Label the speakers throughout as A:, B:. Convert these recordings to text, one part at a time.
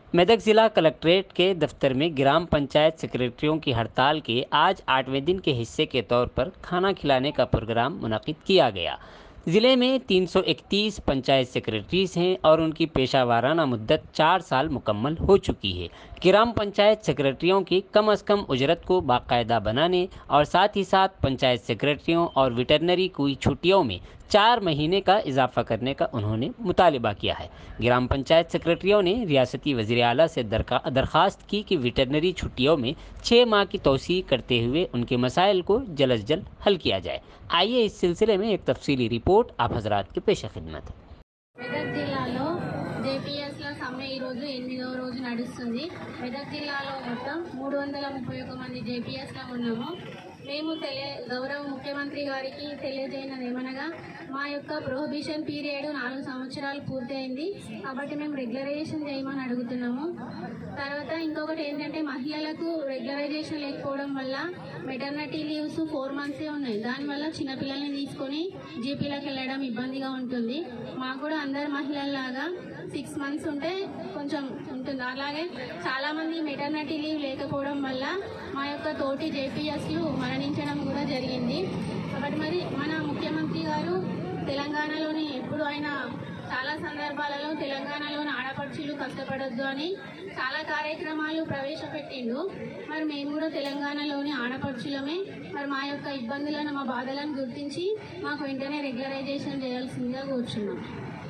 A: मेदक जिला कलेक्ट्रेट के दफ्तर में ग्राम पंचायत सेक्रेटरियों की हड़ताल के आज आठवें दिन के हिस्से के तौर पर खाना खिलाने का प्रोग्राम मुनद किया गया ज़िले में 331 पंचायत सेक्रेटरीज हैं और उनकी पेशा मुद्दत चार साल मुकम्मल हो चुकी है ग्राम पंचायत सेक्रेटरियों की कम अज़ कम उजरत को बाकायदा बनाने और साथ ही साथ पंचायत सेक्रेटरियों और वेटरनरी की छुट्टियों में चार महीने का इजाफा करने का उन्होंने मुतालबा किया है ग्राम पंचायत सेक्रेटरियों ने रियासती वज़ी अला से दरका दरख्वास्त की कि वेटरनरी छुट्टियों में छः माह की तोसी करते हुए उनके मसाइल को जल्द अज जल्द हल किया जाए आइए इस सिलसिले में एक तफसीली रिपोर्ट आप हजरात के पेश खिदमत
B: మెదక్ జిల్లాలో జేపీఎస్లో సమ్మె ఈరోజు ఎనిమిదవ రోజు నడుస్తుంది మెదక్ జిల్లాలో మొత్తం మూడు వందల ముప్పై ఒక్క మంది జేపీఎస్లో ఉన్నాము మేము తెలియ గౌరవ ముఖ్యమంత్రి గారికి తెలియజేయనది ఏమనగా మా యొక్క ప్రొహిబిషన్ పీరియడ్ నాలుగు సంవత్సరాలు పూర్తయింది కాబట్టి మేము రెగ్యులరైజేషన్ చేయమని అడుగుతున్నాము తర్వాత ఇంకొకటి ఏంటంటే మహిళలకు రెగ్యులరైజేషన్ లేకపోవడం వల్ల మెటర్నిటీ లీవ్స్ ఫోర్ మంత్సే ఉన్నాయి దానివల్ల చిన్నపిల్లల్ని తీసుకొని జీపీలకు వెళ్ళడం ఇబ్బందిగా ఉంటుంది మాకు కూడా అందరు మహిళల్లాగా సిక్స్ మంత్స్ ఉంటే కొంచెం ఉంటుంది అలాగే చాలా మంది మెటర్నిటీ లీవ్ లేకపోవడం వల్ల మా యొక్క తోటి జేపీఎస్లు మరణించడం కూడా జరిగింది కాబట్టి మరి మన ముఖ్యమంత్రి గారు తెలంగాణలోని ఎప్పుడు ఆయన చాలా సందర్భాలలో తెలంగాణలోని ఆడపడుచులు కష్టపడొద్దు అని చాలా కార్యక్రమాలు ప్రవేశపెట్టిండు మరి మేము కూడా తెలంగాణలోని ఆడపడుచులమే మరి మా యొక్క ఇబ్బందులను మా బాధలను గుర్తించి మాకు వెంటనే రెగ్యులరైజేషన్ చేయాల్సిందిగా కూర్చున్నాం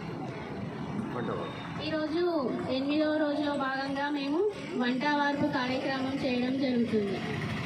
B: ఈరోజు ఎనిమిదవ రోజులో భాగంగా మేము వంట వార్పు కార్యక్రమం చేయడం జరుగుతుంది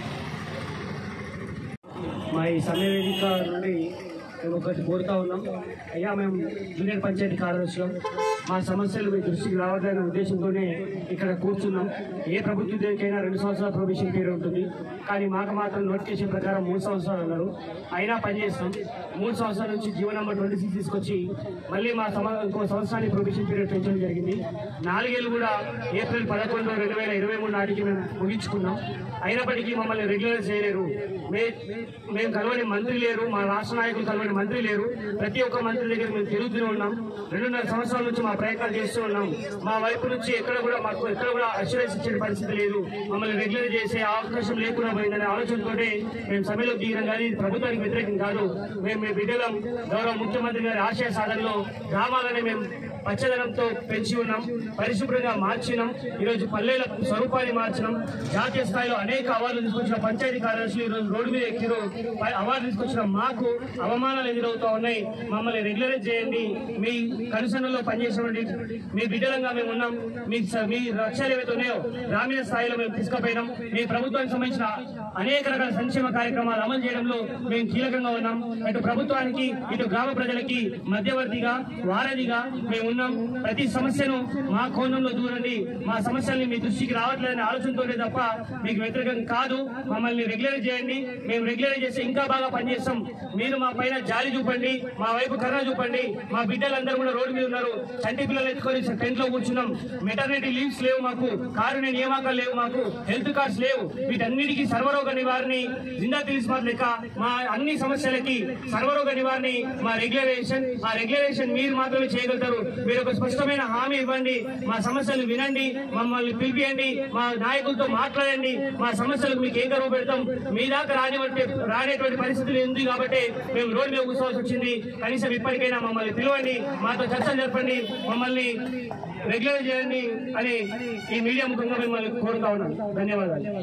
C: మా ఈ సమయ వేదిక నుండి మేము ఒకటి కోరుతా ఉన్నాం అయ్యా మేము జూనియర్ పంచాయతీ కార్యదర్శులం మా సమస్యలు మీ దృష్టికి రావద్దనే ఉద్దేశంతోనే ఇక్కడ కూర్చున్నాం ఏ ప్రభుత్వ ఉద్యోగికైనా రెండు సంవత్సరాల ప్రొబేషన్ పీరియడ్ ఉంటుంది కానీ మాకు మాత్రం నోటిఫికేషన్ ప్రకారం మూడు సంవత్సరాలు అన్నారు అయినా పనిచేస్తాం మూడు సంవత్సరాల నుంచి జీవో నెంబర్ ట్వంటీ సిక్స్ తీసుకొచ్చి మళ్ళీ మా సమ ఇంకో సంవత్సరానికి ప్రొబేషన్ పీరియడ్ పెంచడం జరిగింది నాలుగేళ్ళు కూడా ఏప్రిల్ పదకొండు రెండు వేల ఇరవై మూడు నాటికి మేము ముగించుకున్నాం అయినప్పటికీ మమ్మల్ని రెగ్యులర్ చేయలేరు మే మేము కలవని మంత్రి లేరు మా రాష్ట్ర నాయకులు కలవని మంత్రి లేరు ప్రతి ఒక్క మంత్రి దగ్గర మేము తిరుగుతూనే ఉన్నాం రెండున్నర సంవత్సరాల నుంచి మా ప్రయత్నాలు చేస్తూ ఉన్నాం మా వైపు నుంచి ఎక్కడ కూడా మాకు ఎక్కడ కూడా అష్యూరెన్స్ ఇచ్చే పరిస్థితి లేదు మమ్మల్ని రెగ్యులర్ చేసే అవకాశం లేకుండా పోయిందనే ఆలోచనతోనే మేము సమ్మెలో దిగినాం కానీ ఇది ప్రభుత్వానికి వ్యతిరేకం కాదు మేము మీ బిడ్డలం గౌరవ ముఖ్యమంత్రి గారి ఆశయ సాధనలో గ్రామాలని మేము పచ్చదనంతో పెంచి ఉన్నాం పరిశుభ్రంగా మార్చినాం ఈరోజు పల్లెల స్వరూపాన్ని మార్చినాం జాతీయ స్థాయిలో అనేక అవార్డులు తీసుకొచ్చిన పంచాయతీ కార్యదర్శులు ఈరోజు రోడ్డు మీద ఎక్కిరు అవార్డు తీసుకొచ్చిన మాకు అవమానాలు ఎదురవుతా ఉన్నాయి మమ్మల్ని రెగ్యులరైజ్ చేయండి మీ కనుసనలో పనిచేసినటువంటి మీ బిడ్డలంగా మేము ఉన్నాం మీ స- మీ లక్ష్యాలు ఏవైతే ఉన్నాయో గ్రామీణ స్థాయిలో మేము తీసుకుపోయినాం మీ ప్రభుత్వానికి సంబంధించిన అనేక రకాల సంక్షేమ కార్యక్రమాలు అమలు చేయడంలో మేము కీలకంగా ఉన్నాం అటు ప్రభుత్వానికి ఇటు గ్రామ ప్రజలకి మధ్యవర్తిగా వారధిగా మేము ఉన్నాం ప్రతి సమస్యను మా కోణంలో దూరండి మా సమస్యల్ని మీ దృష్టికి రావట్లేదనే ఆలోచనతోనే తప్ప మీకు వ్యతిరేకం కాదు మమ్మల్ని రెగ్యులరైజ్ చేయండి మేము రెగ్యులరైజ్ చేస్తే ఇంకా బాగా పనిచేస్తాం మీరు మా పైన జాలి చూపండి మా వైపు కర్ర చూపండి మా బిడ్డలందరూ కూడా రోడ్డు మీద ఉన్నారు చంటి పిల్లలు ఎత్తుకొని టెంట్ లో కూర్చున్నాం మెటర్నిటీ లీవ్స్ లేవు మాకు కారుణ్య నియామకాలు లేవు మాకు హెల్త్ కార్డ్స్ లేవు వీటన్నిటికీ సర్వరోగ నివారణ జిందా తెలిసిమార్ లెక్క మా అన్ని సమస్యలకి సర్వరోగ నివారణ మా రెగ్యులరేషన్ ఆ రెగ్యులరేషన్ మీరు మాత్రమే చేయగలుగుతారు మీరు ఒక స్పష్టమైన హామీ ఇవ్వండి మా సమస్యలు వినండి మమ్మల్ని పిలిపియండి మా నాయకులతో మాట్లాడండి మా సమస్యలకు మీకు ఏం కరువు పెడతాం మీ దాకా రానివంటి రానేటువంటి పరిస్థితులు ఉంది కాబట్టి మేము రోడ్డు మీద కూర్చోవాల్సి వచ్చింది కనీసం ఇప్పటికైనా మమ్మల్ని పిలవండి మాతో చర్చలు జరపండి మమ్మల్ని రెగ్యులర్ చేయండి అని ఈ మీడియా ముఖంగా మిమ్మల్ని కోరుతా ఉన్నాను ధన్యవాదాలు